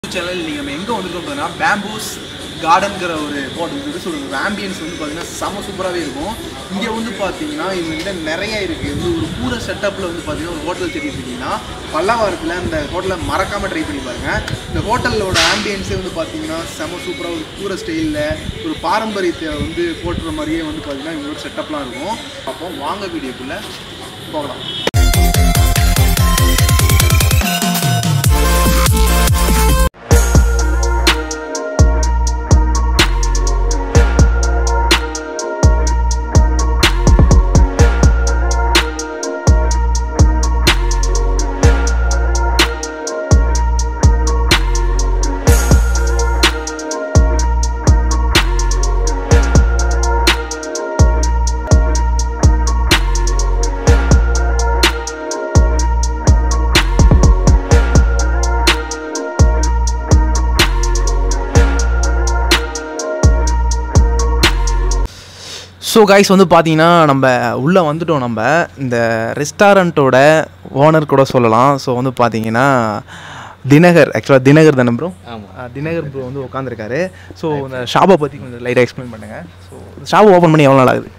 Channel நீங்கள் நம்ம எங்கே வந்திருக்கோம் பார்த்தீங்கன்னா பேம்பூஸ் கார்டன்கிற ஒரு ஹோட்டல் இருக்குது ஸோ ஒரு ஆம்பியன்ஸ் வந்து பார்த்தீங்கன்னா செம சூப்பராகவே இருக்கும் இங்கே வந்து பார்த்தீங்கன்னா இவங்ககிட்ட நிறைய இருக்குது வந்து ஒரு பூர செட்டப்பில் வந்து பார்த்தீங்கன்னா ஒரு ஹோட்டல் தெரியுது இருக்கீங்கன்னா பல்லாவாரத்தில் இந்த ஹோட்டலை மறக்காமல் ட்ரை பண்ணி பாருங்கள் இந்த ஹோட்டலோட ஆம்பியன்ஸே வந்து பார்த்தீங்கன்னா செம சூப்பராக ஒரு பூர ஸ்டைலில் ஒரு பாரம்பரியத்தை வந்து போட்டுற மாதிரியே வந்து பார்த்தீங்கன்னா இவங்களோட செட்டப்லாம் இருக்கும் அப்போ வாங்க வீடியோக்குள்ளே போகலாம் ஸோ கைஸ் வந்து பார்த்தீங்கன்னா நம்ம உள்ளே வந்துட்டோம் நம்ம இந்த ரெஸ்டாரண்ட்டோட ஓனர் கூட சொல்லலாம் ஸோ வந்து பார்த்தீங்கன்னா தினகர் ஆக்சுவலாக தினகர் தானே ப்ரோ ஆமாம் தினகர் ப்ரோ வந்து உட்காந்துருக்காரு ஸோ இந்த ஷாப்பை பற்றி கொஞ்சம் லைட்டாக எக்ஸ்பிளைன் பண்ணுங்கள் ஸோ ஷாப் ஓப்பன் பண்ணி எவ்வளோ நாள் ஆகுது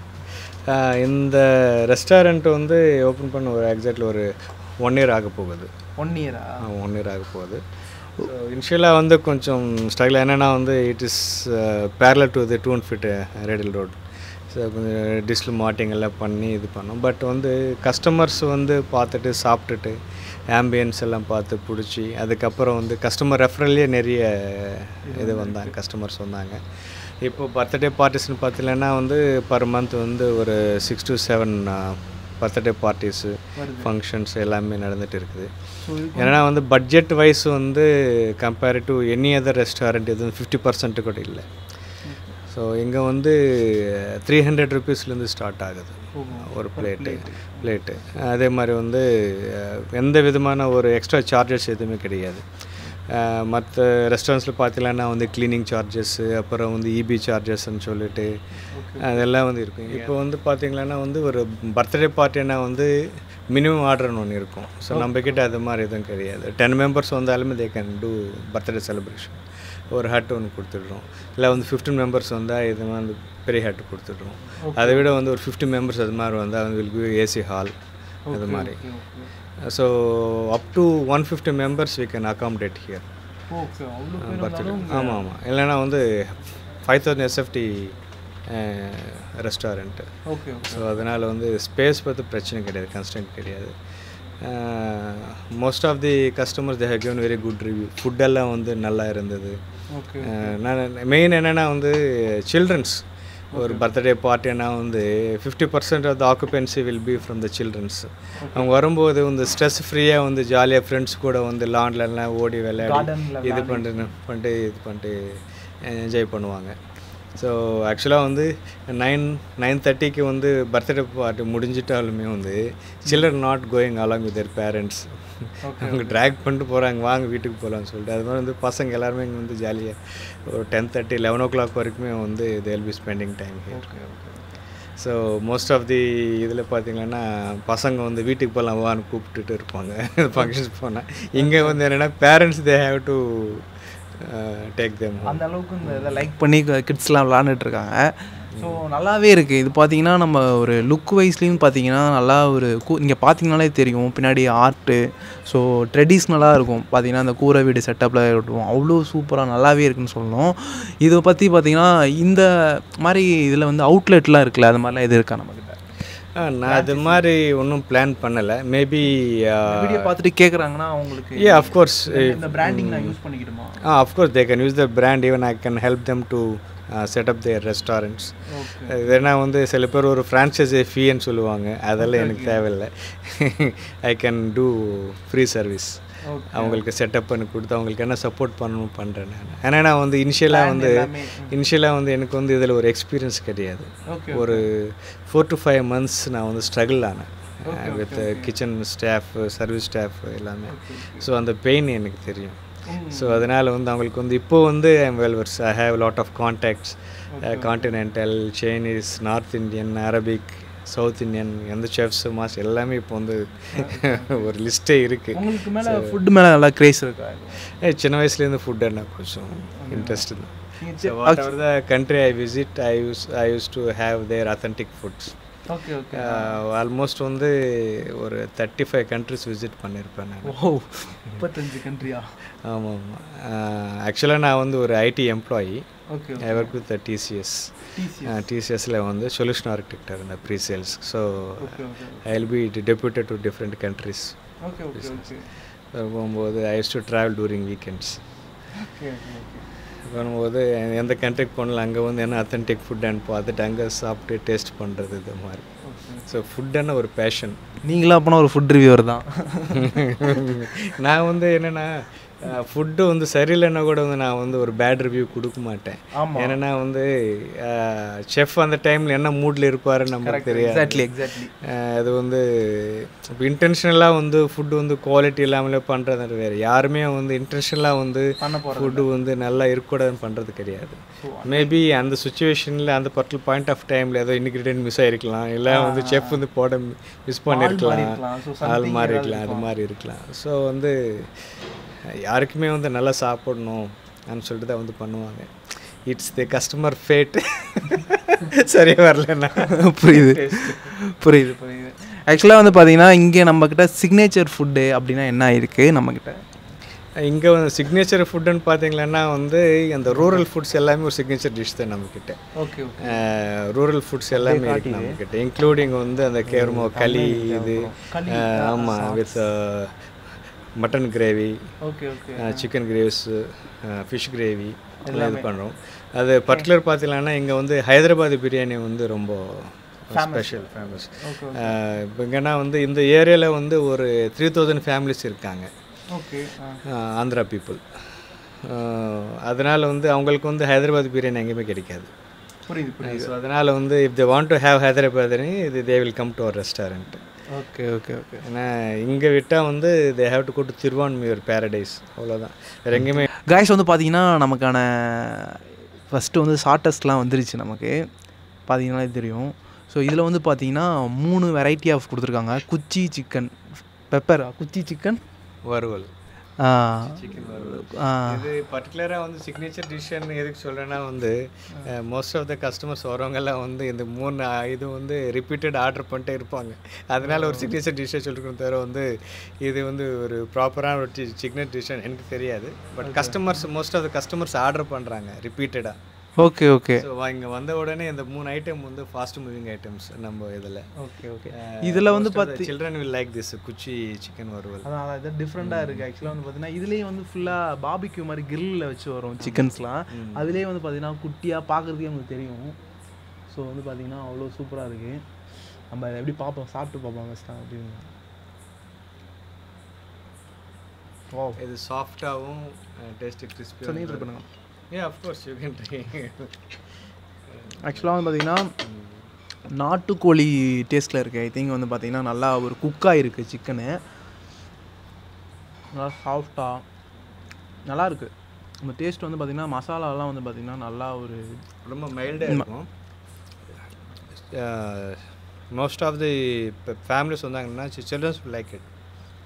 இந்த ரெஸ்டாரண்ட் வந்து ஓப்பன் பண்ண ஒரு எக்ஸாக்ட்லி ஒரு ஒன் இயர் ஆக போகுது ஒன் இயரா ஒன் இயர் ஆக போகுது ஸோ இனிஷியலாக வந்து கொஞ்சம் ஸ்ட்ரகிள் என்னென்னா வந்து it is parallel to the two hundred feet radial road so கொஞ்சம் டிஜிட்டல் மார்ட்டிங் எல்லாம் பண்ணி இது பண்ணோம் பட் வந்து கஸ்டமர்ஸ் வந்து பார்த்துட்டு சாப்பிட்டுட்டு ஆம்பியன்ஸ் எல்லாம் பார்த்து பிடிச்சி அதுக்கப்புறம் வந்து கஸ்டமர் ரெஃபரல்லே நிறைய இது வந்தாங்க கஸ்டமர்ஸ் வந்தாங்க இப்போ பர்த்டே பார்ட்டிஸ்னு பார்த்தீங்கன்னா வந்து பர் மந்த் வந்து ஒரு six to seven birthday parties functions எல்லாமே நடந்துட்டு இருக்குது ஏன்னா வந்து பட்ஜெட் வைஸ் வந்து compare to any other restaurant இது ஃபிஃப்டி பர்சன்ட் கூட இல்லை ஸோ இங்கே வந்து த்ரீ ஹண்ட்ரட் ருபீஸ்லேருந்து ஸ்டார்ட் ஆகுது ஒரு பிளேட்டு பிளேட்டு அதே மாதிரி வந்து அஹ், எந்த விதமான ஒரு எக்ஸ்ட்ரா சார்ஜஸ் எதுவுமே கிடையாது மற்ற ரெஸ்டாரண்ட்ஸில் பார்த்தீங்கன்னா வந்து க்ளீனிங் சார்ஜஸ்ஸு அப்புறம் வந்து இபி சார்ஜஸ்ன்னு சொல்லிட்டு அதெல்லாம் வந்து இருக்கும் இப்போ வந்து பார்த்தீங்கன்னா வந்து ஒரு பர்த்டே பார்ட்டினா வந்து மினிமம் ஆர்டர்னு ஒன்று இருக்கும் ஸோ நம்மக்கிட்ட அது மாதிரி எதுவும் கிடையாது டென் மெம்பர்ஸ் வந்தாலுமே they can do birthday celebration ஒரு ஹட் ஒன்று கொடுத்துட்றோம் இல்லை வந்து ஃபிஃப்டீன் மெம்பர்ஸ் வந்தால் இது வந்து பெரிய ஹட் கொடுத்துட்றோம் அதை விட வந்து ஒரு ஃபிஃப்டி மெம்பர்ஸ் அது மாதிரி வந்தால் வந்து வில் கிவ் ஏசி ஹால் அது மாதிரி so up to one fifty members we can accommodate here okay birthday ஆமாம் ஆமாம் இல்லைன்னா வந்து five thousand SFT restaurant okay so அதனால் வந்து ஸ்பேஸ் பற்றி பிரச்சனை கிடையாது கன்ஸ்டன்ட் கிடையாது most of the customers they have given very good review ஃபுட்டெல்லாம் வந்து நல்லா இருந்தது ஓகே அஹ் நான் மெயின் என்னென்னா வந்து சில்ட்ரன்ஸ் ஒரு பர்த்டே பார்ட்டினா வந்து fifty percent of the occupancy will be from the childrens அவங்க வரும்போது வந்து ஸ்ட்ரெஸ் ஃப்ரீயாக வந்து ஜாலியாக ஃப்ரெண்ட்ஸ் கூட வந்து லான்லலாம் ஓடி விளையாடி Gardenல இது பண்ணிட்டு பண்ணிட்டு இது பண்ணிட்டு என்ஜாய் பண்ணுவாங்க ஸோ ஆக்சுவலாக வந்து நைன் நைன் தேர்ட்டிக்கு வந்து பர்த்டே பார்ட்டி முடிஞ்சிட்டாலுமே வந்து children not going along with their parents அவங்க ட்ராக் பண்ணிட்டு போகிறாங்க வாங்க வீட்டுக்கு போகலான்னு சொல்லிட்டு அது மாதிரி வந்து பசங்க எல்லாருமே இங்கே வந்து ஜாலியாக ஒரு ten thirty eleven o'clock வரைக்குமே வந்து they'll be spending time here so most of the இதில் பார்த்தீங்கன்னா பசங்க வந்து வீட்டுக்கு போகலாம் வான்னு கூப்பிட்டுட்டு இருப்பாங்க ஃபங்க்ஷன்ஸ் போனால் இங்கே வந்து என்னென்னா parents they have to take them அந்த அளவுக்கு இந்த இதை லைக் பண்ணி கிட்ஸ்லாம் விளாண்டுட்டு இருக்காங்க ஸோ நல்லாவே இருக்குது இது பார்த்தீங்கன்னா நம்ம ஒரு லுக் வைஸ்லேயும் பார்த்தீங்கன்னா நல்லா ஒரு கூ இங்கே பார்த்தீங்கனாலே தெரியும் பின்னாடி ஆர்ட்டு ஸோ ட்ரெடிஷ்னலாக இருக்கும் பார்த்தீங்கன்னா அந்த கூரை வீடு செட்டப்பில் இருக்கட்டும் அவ்வளோ சூப்பராக நல்லாவே இருக்குன்னு சொல்லணும் இதை பற்றி பார்த்தீங்கன்னா இந்த மாதிரி இதில் வந்து அவுட்லெட்லாம் இருக்குல்ல அது மாதிரிலாம் இது இருக்கா நம்மக்கிட்ட நான் அது மாதிரி ஒன்றும் பிளான் பண்ணலை மேபி வீடியோ பார்த்துட்டு கேட்குறாங்கன்னா அவங்களுக்கு ஏ அஃப்கோர்ஸ் இந்த பிராண்டிங் நான் யூஸ் பண்ணிக்கிட்டுமா ஆ of course they can use the brand even I can help them to set up their restaurants okay ஏன்னா வந்து சில பேர் ஒரு ஃப்ரான்ச்சைஸி ஃபீன்னு சொல்லுவாங்க அதெல்லாம் எனக்கு தேவையில்லை I can do free service okay அவங்களுக்கு செட்டப் பண்ணி கொடுத்து அவங்களுக்கு என்ன சப்போர்ட் பண்ணணும் பண்ணுறேன் நான் ஏன்னா நான் வந்து இனிஷியலாக வந்து எல்லாமே. இனிஷியலாக வந்து எனக்கு வந்து இதில் ஒரு எக்ஸ்பீரியன்ஸ் கிடையாது ஓகே ஒரு ஃபோர் டு ஃபைவ் மந்த்ஸ் நான் வந்து ஸ்ட்ரகிள் ஆனேன் with kitchen staff service staff எல்லாமே ஸோ அந்த பெயின் எனக்கு தெரியும் ஸோ அதனால் வந்து அவங்களுக்கு வந்து இப்போ வந்து I'm well versed I have lot of contacts continental Chinese North Indian Arabic South Indian எந்த செஃப்ஸ் மாஸ் எல்லாமே இப்போ வந்து ஒரு லிஸ்ட்டே இருக்குது உங்களுக்கு மேலே ஃபுட் மேலே நல்லா கிரேஸ் இருக்கா சின்ன வயசுலேருந்து ஃபுட் என்ன கொஞ்சம் இன்ட்ரெஸ்ட் தான் So whatever the country I visit, I use I used to have their authentic foods. Okay okay almost வந்து ஒரு தேர்ட்டி ஃபைவ் கண்ட்ரிஸ் விசிட் பண்ணியிருப்பேன் நான் ஓ முப்பத்தஞ்சு கண்ட்ரியா ஆமாம் ஆமாம் ஆக்சுவலாக நான் வந்து ஒரு IT employee okay I work with TCS டிசிஎஸ்ல வந்து சொல்யூஷன் ஆர்கிடெக்டர் இருந்தேன் pre sales so okay okay I will be deputed to different countries okay okay okay போகும்போது I use to travel during weekends okay okay okay பண்ணும்போது எந்த கண்ட்ரிக்கு போனாலும் அங்கே வந்து என்ன அத்தன்டிக் ஃபுட்டுன்னு பார்த்துட்டு அங்கே சாப்பிட்டு டேஸ்ட் பண்ணுறது இது மாதிரி ஸோ ஃபுட்டுன்னு ஒரு பேஷன் நீங்களாம் அப்போனா ஒரு ஃபுட் ரிவ்யூவர் தான் நான் வந்து என்னென்னா ஃபுட்டு வந்து சரியில்லைன்னா கூட வந்து நான் வந்து ஒரு பேட் ரிவ்யூ கொடுக்க மாட்டேன் ஆமா. ஏன்னா வந்து செஃப் அந்த டைமில் என்ன மூடில் இருப்பாருன்னு நமக்கு தெரியாது எக்ஸாக்ட்லி எக்ஸாக்ட்லி அஹ் அது வந்து இப்போ இன்டென்ஷனலாக வந்து ஃபுட்டு வந்து குவாலிட்டி இல்லாமலே பண்ணுறது வேறு யாருமே வந்து இன்டென்ஷனலாக வந்து பண்ண போகிறது ஃபுட்டு வந்து நல்லா இருக்கக்கூடாதுன்னு பண்ணுறது கிடையாது மேபி அந்த சுச்சுவேஷனில் அந்த பர்டிகுலர் பாயிண்ட் ஆஃப் டைமில் ஏதோ இன்க்ரீடியன்ட் மிஸ் ஆகிருக்கலாம் இல்லை வந்து செஃப் வந்து போட மிஸ் பண்ணியிருக்கலாம் இருக்கலாம். So ஆள் மாறி இருக்கலாம் அது மாதிரி இருக்கலாம் ஸோ வந்து யாருக்குமே வந்து நல்லா சாப்பிடணும் அப்படின்னு சொல்லிட்டு தான் வந்து பண்ணுவாங்க இட்ஸ் தி கஸ்டமர் ஃபேட் சரியா வரலன்னா புரியுது புரியுது புரியுது ஆக்சுவலாக வந்து பார்த்தீங்கன்னா இங்கே நம்மக்கிட்ட சிக்னேச்சர் ஃபுட்டு அப்படின்னா என்ன இருக்குது நம்மக்கிட்ட இங்கே வந்து சிக்னேச்சர் ஃபுட்டுன்னு பார்த்தீங்கன்னா வந்து அந்த ரூரல் ஃபுட்ஸ் எல்லாமே ஒரு சிக்னேச்சர் டிஷ் தான் நம்மக்கிட்ட ஓகே ஓகே ரூரல் ஃபுட்ஸ் எல்லாமே இருக்கு நம்மக்கிட்ட இன்க்ளூடிங் வந்து அந்த கேர்மோ களி இது ஆமாம் வித் mutton gravy okay okay chicken gravies fish gravy எல்லாம் இது பண்ணுறோம் அது பர்டிகுலர் பார்த்தீங்கன்னா இங்கே வந்து ஹைதராபாத் பிரியாணி வந்து ரொம்ப ஸ்பெஷல் ஃபேமஸ் இப்போ இங்கன்னா வந்து இந்த ஏரியாவில் வந்து ஒரு த்ரீ தௌசண்ட் ஃபேமிலிஸ் இருக்காங்க ஓகே ஆஹ் ஆந்திரா பீப்புள் அதனால் வந்து அவங்களுக்கு வந்து ஹைதராபாத் பிரியாணி எங்கேயுமே கிடைக்காது புரியுது புரியுது ஸோ அதனால் வந்து if they want to have Hyderabad இது they will come to our restaurant okay okay okay ஏன்னா இங்கே விட்டால் வந்து they have to go to Thiruvanmiyur Paradise அவ்வளோதான் வேறு எங்கேயுமே காய்ஸ் வந்து பார்த்தீங்கன்னா நமக்கான ஃபஸ்ட்டு வந்து ஷார்ட்டஸ்ட்லாம் வந்துருச்சு நமக்கு பார்த்தீங்கன்னா இது தெரியும் ஸோ இதில் வந்து பார்த்தீங்கன்னா மூணு வெரைட்டி ஆஃப் கொடுத்துருக்காங்க குச்சி சிக்கன் பெப்பர் குச்சி சிக்கன் வறுவல் சிக்கன் வறுவல் இது பர்டிகுலராக வந்து சிக்னேச்சர் டிஷ்ஷன்னு எதுக்கு சொல்கிறேன்னா வந்து மோஸ்ட் ஆஃப் த கஸ்டமர்ஸ் வரவங்கெல்லாம் வந்து இந்த மூணு அஹ், இது வந்து ரிப்பீட்டட் ஆர்டர் பண்ணிட்டே இருப்பாங்க அதனால ஒரு சிக்னேச்சர் டிஷ்ஷை சொல்லிருக்கணும் தவிர வந்து இது வந்து ஒரு ப்ராப்பரான ஒரு சிக்னேச்சர் டிஷ்ஷன் எனக்கு தெரியாது but customers most of the customers order பண்ணுறாங்க ரிப்பீட்டடாக ஓகே ஓகே ஸோ இங்கே வந்த உடனே இந்த மூணு ஐட்டம் வந்து ஃபாஸ்ட் மூவிங் ஐட்டம்ஸ் நம்ம இதில் ஓகே ஓகே இதில் வந்து பார்த்து சில்ட்ரன் வில் லைக் திஸ் குச்சி சிக்கன் வறுவல் அதான் அதான் இது டிஃப்ரெண்ட்டாக இருக்குது ஆக்சுவலாக வந்து பார்த்தீங்கன்னா இதுலேயே வந்து ஃபுல்லாக பாபிக்யூ மாதிரி கிரில்லில் வச்சு வரும் சிக்கன்ஸ்லாம் அதுலேயே வந்து பார்த்தீங்கன்னா குட்டியாக பார்க்குறதுக்கே நமக்கு தெரியும் ஸோ வந்து பார்த்தீங்கன்னா அவ்வளோ சூப்பராக இருக்குது நம்ம அதை எப்படி பார்ப்போம் சாப்பிட்டு பார்ப்போம் ஃபஸ்ட்டாக அப்படின்னு ஓ இது சாஃப்டாகவும் டேஸ்ட் கிறிஸ்பி ஸோ நீங்கள் ட்ரை பண்ணுங்க Yeah, of course, you can try. ஆக்சுவலாக வந்து பார்த்தீங்கன்னா நாட்டுக்கோழி டேஸ்ட்டில் இருக்குது ஐ திங்க் வந்து பார்த்தீங்கன்னா நல்லா ஒரு குக்காக இருக்குது சிக்கனு நல்லா சாஃப்டாக நல்லா இருக்குது அந்த டேஸ்ட் வந்து பார்த்திங்கன்னா மசாலாலாம் வந்து பார்த்திங்கன்னா நல்லா ஒரு ரொம்ப மைல்டாக இருக்கும் மோஸ்ட் ஆஃப் தி ஃபேமிலிஸ் வந்தாங்கன்னா சில்ட்ரன்ஸ் லைக் இட்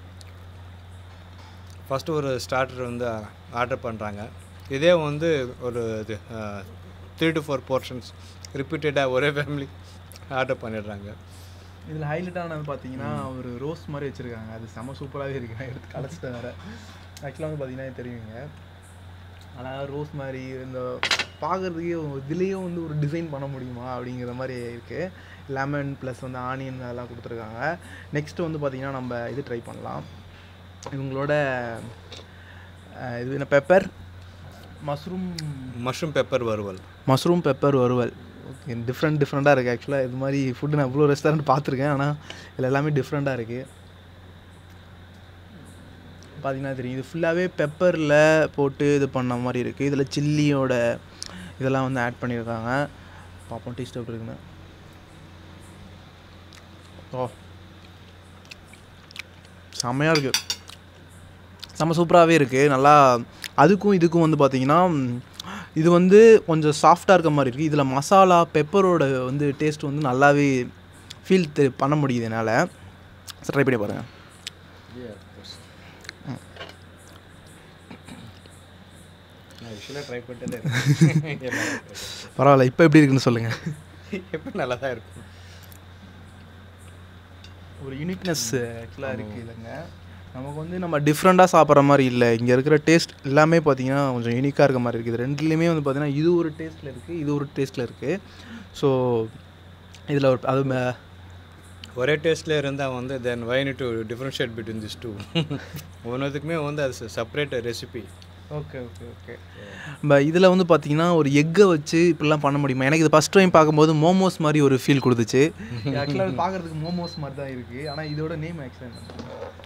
ஃபஸ்ட்டு ஒரு ஸ்டார்டர் வந்து ஆர்டர் பண்ணுறாங்க இதே வந்து ஒரு த்ரீ டு ஃபோர் போர்ஷன்ஸ் ரிப்பீட்டடாக ஒரே ஃபேமிலி ஆர்டர் பண்ணிடுறாங்க இதில் ஹைலைட்டானது பார்த்தீங்கன்னா ஒரு ரோஸ் மாதிரி வச்சுருக்காங்க அது செம சூப்பராகவே இருக்கு நான் எடுத்து கலைச்சிட்டேன் வேறு ஆக்சுவலாக வந்து பார்த்தீங்கன்னா தெரியுங்க அழகாக ரோஸ் மாதிரி இந்த பார்க்குறதுக்கே இதுலேயும் வந்து ஒரு டிசைன் பண்ண முடியுமா அப்படிங்கிற மாதிரி இருக்குது லெமன் ப்ளஸ் வந்து ஆனியன் அதெல்லாம் கொடுத்துருக்காங்க நெக்ஸ்ட்டு வந்து பார்த்திங்கன்னா நம்ம இது ட்ரை பண்ணலாம் இவங்களோட அஹ், இது என்ன பெப்பர் மஷ்ரூம் மஷ்ரூம் பெப்பர் வறுவல் மஷ்ரூம் பெப்பர் வறுவல் ஓகே டிஃப்ரெண்ட் டிஃப்ரெண்ட்டாக இருக்குது ஆக்சுவலாக இது மாதிரி ஃபுட்டு நான் இவ்வளோ ரெஸ்டாரண்ட் பார்த்துருக்கேன் ஆனால் இதில் எல்லாமே டிஃப்ரெண்ட்டாக இருக்குது பார்த்தீங்கன்னா தெரியும் இது ஃபுல்லாகவே பெப்பரில் போட்டு இது பண்ண மாதிரி இருக்குது இதில் சில்லியோட இதெல்லாம் வந்து ஆட் பண்ணியிருக்காங்க பார்ப்போம் டேஸ்ட் எப்படி இருக்குன்னு ஓ செம்மையாக இருக்குது செம்ம சூப்பராகவே இருக்குது நல்லா அதுக்கும் இதுக்கும் வந்து பார்த்தீங்கன்னா இது வந்து கொஞ்சம் சாஃப்டாக இருக்க மாதிரி இருக்குது இதில் மசாலா பெப்பரோட வந்து டேஸ்ட் வந்து நல்லாவே ஃபீல் பண்ண முடியுது என்னால் ட்ரை பண்ணி பாருங்கள் நான் யூஸ்வலாக ட்ரை பண்ணிட்டே பரவாயில்ல இப்போ எப்படி இருக்குன்னு சொல்லுங்கள் எப்போ நல்லா தான் இருக்கும் ஒரு யூனிக்னஸ் ஆக்சுவலாக இருக்குது இல்லைங்க நமக்கு வந்து நம்ம டிஃப்ரெண்ட்டாக சாப்பிட்ற மாதிரி இல்லை இங்கே இருக்கிற டேஸ்ட் எல்லாமே பார்த்தீங்கன்னா கொஞ்சம் யூனிக்காக இருக்க மாதிரி இருக்குது ரெண்டுலேயுமே வந்து பார்த்தீங்கன்னா இது ஒரு டேஸ்ட்டில் இருக்குது இது ஒரு டேஸ்ட்டில் இருக்குது ஸோ இதில் ஒரு அது ம- ஒரே டேஸ்ட்டில் இருந்தால் வந்து then why to differentiate between this two ஒன்றுத்துக்குமே வந்து அது separate recipe okay okay okay நம்ம இதில் வந்து பார்த்தீங்கன்னா ஒரு எக்கை வச்சு இப்படிலாம் பண்ண முடியுமா எனக்கு இது ஃபஸ்ட் டைம் பார்க்கும்போது மோமோஸ் மாதிரி ஒரு ஃபீல் கொடுத்துச்சு ஆக்சுவலாக பார்க்குறதுக்கு மோமோஸ் மாதிரி தான் இருக்குது ஆனால் இதோட நேம் ஆக்சுவலாக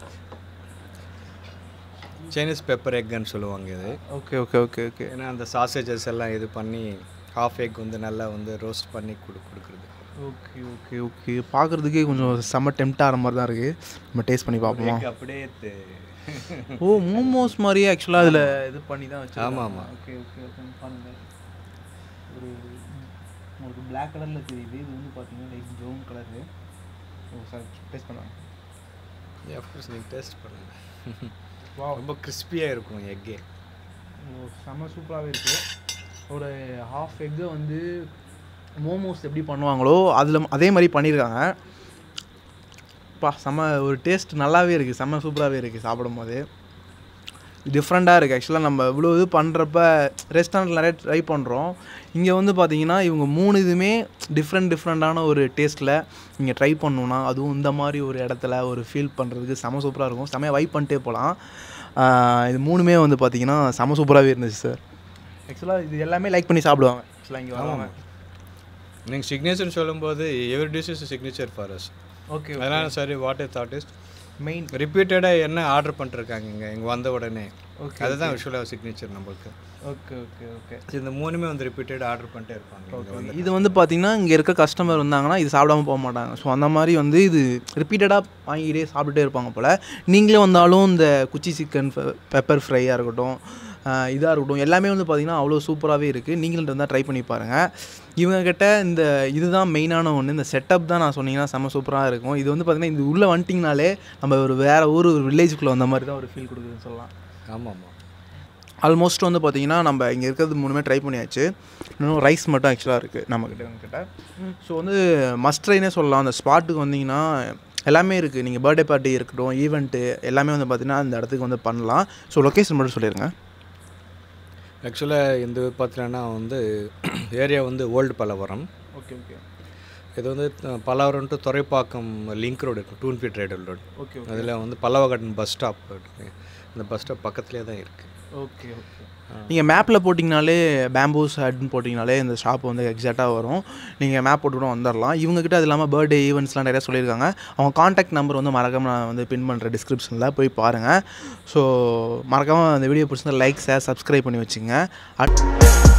சைனீஸ் பெப்பர் எக்குன்னு சொல்லுவாங்க இது ஓகே ஓகே ஓகே ஓகே ஏன்னா அந்த சாசேஜஸ் எல்லாம் இது பண்ணி ஹாஃப் எக் வந்து நல்லா வந்து ரோஸ்ட் பண்ணி கொடு கொடுக்குறது ஓகே ஓகே ஓகே பார்க்குறதுக்கே கொஞ்சம் செம்ம டெம்ட் ஆகிற மாதிரி தான் இருக்குது நம்ம டேஸ்ட் பண்ணி பார்ப்போமா Egg அப்படியே தெ- ஓ மோமோஸ் மாதிரியே ஆக்சுவலாக அதில் இது பண்ணி தான் வச்சு ஆமா, ஆமா. ஓகே ஓகே ஓகே பாருங்க ஒரு உங்களுக்கு பிளாக் கலரில் தெரியுது இது வந்து பார்த்தீங்கன்னா லைட் ப்ரௌன் கலரு ஓ சார் டேஸ்ட் பண்ணாங்க அஃப்கோர்ஸ் நீங்கள் டேஸ்ட் பண்ணுங்கள் வா ரொம்ப கிறிஸ்பியாக இருக்கும் எக்கே ஓ செம்ம சூப்பராகவே இருக்குது ஒரு ஹாஃப் எக்கை வந்து மோமோஸ் எப்படி பண்ணுவாங்களோ அதில் அதே மாதிரி பண்ணியிருக்காங்க பா செம்ம ஒரு டேஸ்ட் நல்லாவே இருக்குது செம்ம சூப்பராகவே இருக்குது சாப்பிடும் போது டிஃப்ரெண்ட்டாக இருக்குது ஆக்சுவலாக நம்ம இவ்வளோ இது பண்ணுறப்ப ரெஸ்டாரண்ட் நிறைய ட்ரை பண்ணுறோம் இங்கே வந்து பார்த்தீங்கன்னா இவங்க மூணு இதுவுமே டிஃப்ரெண்ட் டிஃப்ரெண்ட்டான ஒரு டேஸ்ட்டில் நீங்கள் ட்ரை பண்ணணுன்னா அதுவும் இந்த மாதிரி ஒரு இடத்துல ஒரு ஃபீல் பண்ணுறதுக்கு செம சூப்பராக இருக்கும் செமையாக வைப் பண்ணிட்டே போகலாம் இது மூணுமே வந்து பார்த்தீங்கன்னா செம சூப்பராகவே இருந்துச்சு சார் ஆக்சுவலாக இது எல்லாமே லைக் பண்ணி சாப்பிடுவாங்க ஆக்சுவலாக இங்கே வருவாங்க நீங்கள் சிக்னேச்சர்னு சொல்லும்போது every dish is signature for us okay அதனால் சரி what is that is main ரிப்பீட்டடாக என்ன ஆர்டர் பண்ணிருக்காங்க இங்கே இங்கே வந்த உடனே ஓகே அதுதான் விஷுவலாக சிக்னேச்சர் நம்மளுக்கு ஓகே ஓகே ஓகே இந்த மூணுமே வந்து ரிப்பீட்டட் ஆர்டர் பண்ணிட்டே இருப்பாங்க இங்க வந்து. இது வந்து பார்த்தீங்கன்னா இங்கே இருக்க கஸ்டமர் வந்தாங்கன்னா இது சாப்பிடாம போக மாட்டாங்க ஸோ அந்த மாதிரி வந்து இது ரிப்பீட்டடாக வாங்கிட்டே சாப்பிட்டுட்டே இருப்பாங்க போல் நீங்களே வந்தாலும் இந்த குச்சி சிக்கன் பெப்பர் ஃப்ரையாக இருக்கட்டும் இதாக இருக்கட்டும் எல்லாமே வந்து பார்த்திங்கன்னா அவ்வளோ சூப்பராகவே இருக்குது நீங்களும் இருந்தால் ட்ரை பண்ணி பாருங்கள் இவங்கக்கிட்ட இந்த இதுதான் மெயினான ஒன்று இந்த செட்டப் தான் நான் சொன்னீங்கன்னா செம்ம சூப்பராக இருக்கும் இது வந்து பார்த்திங்கன்னா இது உள்ளே வந்துட்டிங்கனாலே நம்ம ஒரு வேறு ஊர் ஒரு வில்லேஜுக்குள்ளே வந்த மாதிரி தான் ஒரு ஃபீல் கொடுக்குதுன்னு சொல்லலாம் ஆமாம் ஆமாம் ஆல்மோஸ்ட் வந்து பார்த்தீங்கன்னா நம்ம இங்கே இருக்கிறது மூணுமே ட்ரை பண்ணியாச்சு இன்னும் ரைஸ் மட்டும் ஆக்சுவலாக இருக்குது நம்மக்கிட்ட உங்ககிட்ட ஸோ வந்து மஸ்ட் ட்ரைனே சொல்லலாம் அந்த ஸ்பாட்டுக்கு வந்தீங்கன்னா எல்லாமே இருக்குது நீங்கள் பர்த்டே பார்ட்டி இருக்கட்டும் ஈவெண்ட்டு எல்லாமே வந்து பார்த்தீங்கன்னா அந்த இடத்துக்கு வந்து பண்ணலாம் ஸோ லொக்கேஷன் மட்டும் சொல்லிடுங்க ஆக்சுவலாக இந்த பார்த்தீங்கன்னா வந்து ஏரியா வந்து ஓல்டு பல்லவரம் ஓகே ஓகே இது வந்து அஹ், Pallavaram to Thuraipakkam link road இருக்கும் டூன் ஃபீட் ரைடல் ரோடு ஓகே அதில் வந்து பல்லவகார்டன் பஸ் ஸ்டாப் இருக்கு அந்த பஸ் ஸ்டாப் பக்கத்துலேயே தான் இருக்குது ஓகே ஓகே நீங்கள் மேப்பில் போட்டிங்கனாலே பேம்பூஸ் ஹட்னு போட்டிங்கனாலே இந்த ஷாப் வந்து எக்ஸாக்டாக வரும் நீங்கள் மேப் போட்டு கூட வந்துடலாம் இவங்ககிட்ட அது இல்லாமல் பர்த்டே ஈவெண்ட்ஸ்லாம் நிறையா சொல்லியிருக்காங்க அவங்க காண்டாக்ட் நம்பர் வந்து மறக்காமல் நான் வந்து பின் பண்ணுற டிஸ்கிரிப்ஷனில் போய் பாருங்கள் ஸோ மறக்காமல் அந்த வீடியோ பிடிச்சிருந்தா லைக் ஷேர் சப்ஸ்கிரைப் பண்ணி வச்சுங்க அட்